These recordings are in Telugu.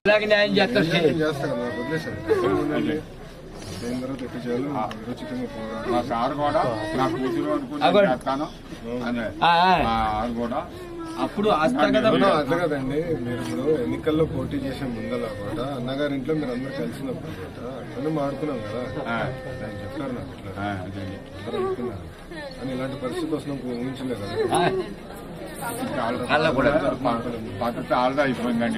ఇలాగే న్యాయం చేస్తారు నేను చేస్తా కదా వదిలేసాను ఉండండి దేని తర్వాత ఎక్కడ చేయాలో విరోచితంగా పోరాడాలి మా సార్ కూడా నా కూతురు అనుకుని అగో. చేస్తాను అనే ఆ, ఆ. మా ఆవిడ కూడా అప్పుడు ఆస్తా కదా అవును, అట్లా కదండి మీరు ఇప్పుడు ఎన్నికల్లో పోటీ చేసే ముందలా కూడా అన్నగారి ఇంట్లో మీరు అందరూ కలిసినప్పుడు కూడా అట్లనే మాడుకున్నాం కదా ఆ, ఆయన చెప్పారు నాకు ఇట్లా ఆ, అదే. అందరూ అనుకున్నారు అని ఇలాంటి పరిస్థితి వస్తున్నాం ఊహించలే కదా ఆ, చాలా- అలా కూడా. పద్ధతి చాలా అయిపోయిందండి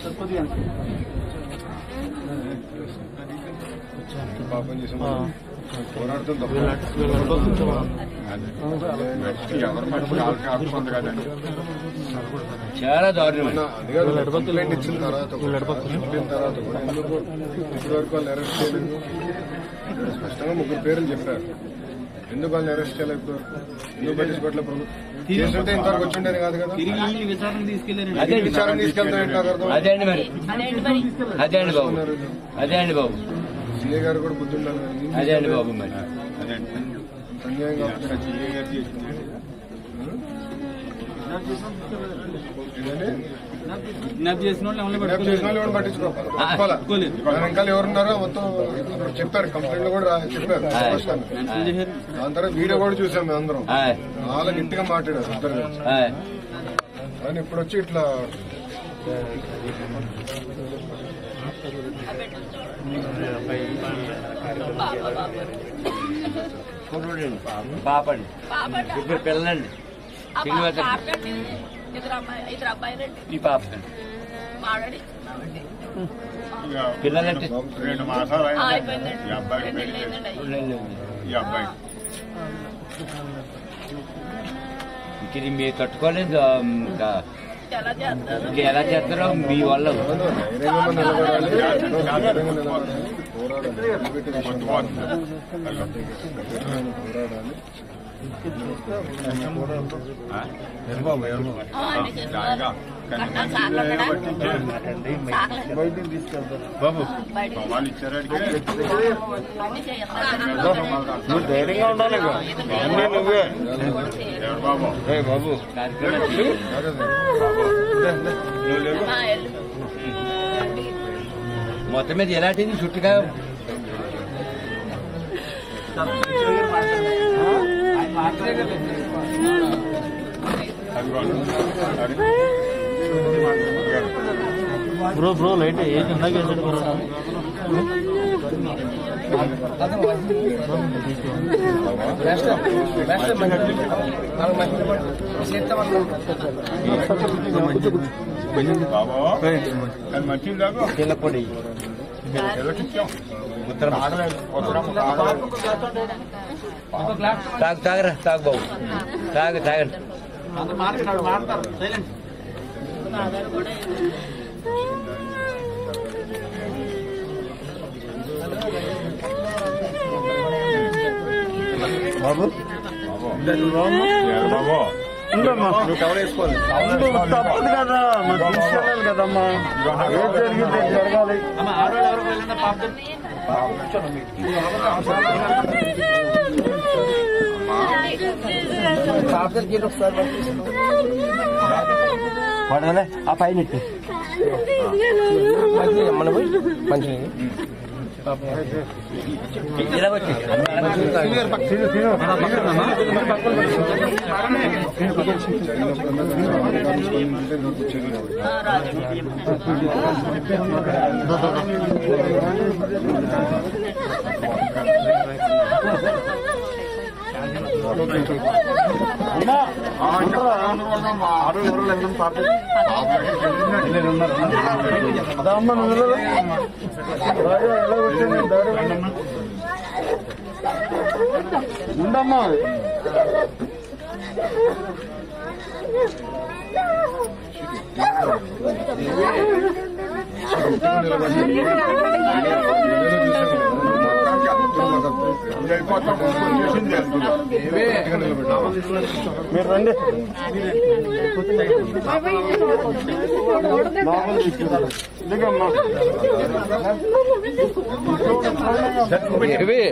పాపం చేసాం పోరాడుతాం తప్ప అదే. మనిషి ఎవరి మనిషి వాళ్ళకి హక్కు ఉంది కదండి చాలా దారుణం మొన్న అది కాదు కంప్లైంట్ ఇచ్చిన తర్వాత కూడా, చెప్పిన తర్వాత కూడా ఎందుకు ఇప్పటి వరకు వాళ్ళు అరెస్ట్ చేయలేదు ఇక్కడ స్పష్టంగా ముగ్గురు పేర్లు చెప్పారు ఎందుకు వాళ్ళని అరెస్ట్ చేయలేదు ఇప్పటి వరకు? ఎందుకు పట్టించుకోవట్లే ప్రభుత్వం చేస్తుంటే ఇంతవరకు వచ్చి ఉండేది కాదు కదా తిరిగి ఈ విచారణ తీసుకెళ్లారు అదే విచారణ తీసుకెళ్తాం ఏంటి నాకు అర్థం అదే అండి మరి అదే అండి బాబు అదే అండి బాబు సీఏ గారు కూడా బుద్ధి ఉండాలి కదా. ఏం అదే అండి బాబు మరి అదే ఇంత అన్యాయం కాకపోతే సీఏ గారు చేసింది. ఏంటంటే కిడ్నాప్ చేసిన వాళ్ళు ఎవరిని రేపు చేసిన వాళ్ళు ఎవరు పట్టించుకోవాలి పట్టుకోవాలా? పట్టుకోలేదు. మన వెనకాల ఎవరున్నారో మొత్తం అక్కడ చెప్పారు కంప్లైంట్ కూడా రా- చెప్పారు స్పష్టంగా. మెన్షన్ చేశారు దాని తర్వాత వీడియో కూడా చూసాం మేము అందరం ఆ, చాలా గట్టిగా మాట్లాడారు ఇద్దరు కలిసి. ఆ. కానీ ఇప్పుడు వచ్చి ఇట్లా కుర్రోడండి పాపండి ఇద్దరు పిల్లలండి శ్రీనివాస ఇద్దరు అమ్మాయి ఇద్దరు అబ్బాయిలండి ఈ పాపకండి మాడడి ఇక పిల్లలంటే రెండు మాసాలు ఆ, అయింది అయిపోయిందండి ఈ అబ్బాయి రెండు పెళ్లి నెలలు చేసి- అయిందండి ఈ అబ్బాయి ఇంక ఇది మీరు తట్టుకోలేదు ఆ, ఇంకా ఎలా చేస్తారు ఇంకా ఎలా చేస్తారో మీ వల్ల ధైర్యంగా మనం నిలబడాలి ధైర్యంగా నిలబడాలి పోరాడాలి నిలబెట్టే విషయం కాదు. గట్టిగా పోరాడాలి ఆ? ఆ, అన్ని చేస్తారు. జాయిగా కట్నా సార్లు ఉన్నాడా? సార్లు. బాబు బయటికి వాళ్ళు ఇచ్చారంటే అన్ని చేయాలి. నువ్వు ధైర్యంగా ఉండాలి అన్నీ నువ్వే ఎవరు బాబు బాబు కార్యక్రమం చేయాలి. నువ్వు లేవు ఆ, వెళ్ళు. మొత్తం మీద ఎలాంటిది చుట్టుగా బ్రో బ్రో లైట్ ఏది ఇందాక వేసాడు బ్రో బాబు కానీ మంచిది లేకు పిల్లపొడి ఎలకిచ్చాం ఉత్తరం ఆగలేదు ఉత్తరం ఆగలేదు తాగు తాగరా తాగు బాబు తాగు తాగండి మాట్లాడు మాట్లాడతారు సైలెంట్ బాబు బాబు నువ్వు కవర్ వేసుకోవాలి తప్పదు కదా మరి తీసుకెళ్ళాలి కదమ్మా ఏం జరిగింది జరగాలి అమ్మ ఆడవాళ్ళు ఎవరు వెళ్ళినా పాప పడగలే ఆ పైన ఇట్టు. ఇలా వచ్చి ఆ, రాజు. అమ్మ నువ్వు ఎలా వచ్చింది ఉండమ్మా మీరు రండి లోపల తీసుకెళ్ళాలి దిగమ్మా ఏవి?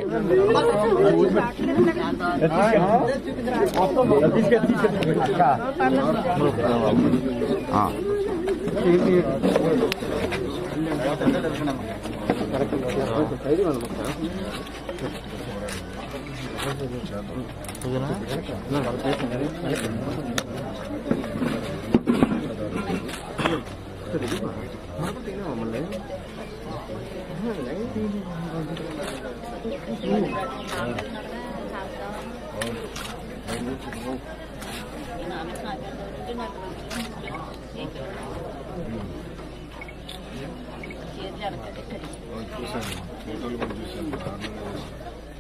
చూశాను ఫోటోలు కూడా చూశాను దారుణంగా చేశారు.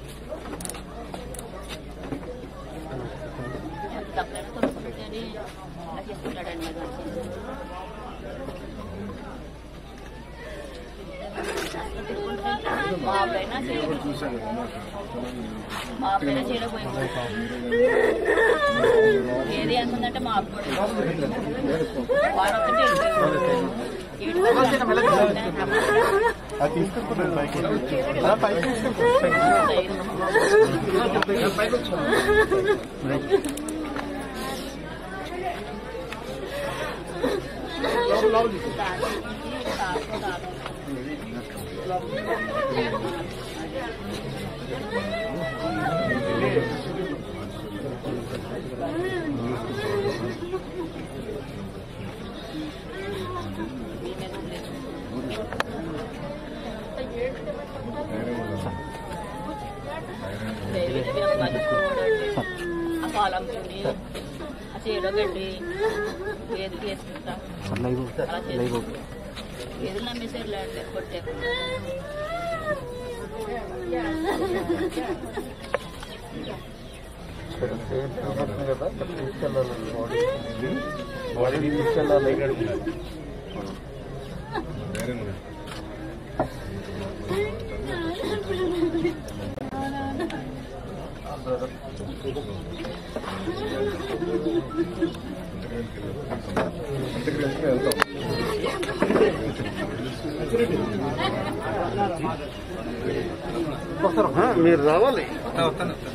మా అబ్బాయినా చేయలేదు చూశాను కదా మా అబ్బాయినా చేయలేకపోయింది ఏది అనుకుందంటే మా అబ్బాయి వాడు ఒక్కటే ఏడు ఆ కాలం పిండి ఆ చీర గడ్డి ఏది చేసుకుంటా అలా చేసుకుంటా ఏది నమ్మేసారు లేండి కొట్టే కదా తీసుకెళ్ళాలి బాడీ బాడీ తీసుకెళ్ళాలి వేరే ఉంది. ఇంటికి వెళ్తే వెళ్తాం మీరు రావాలి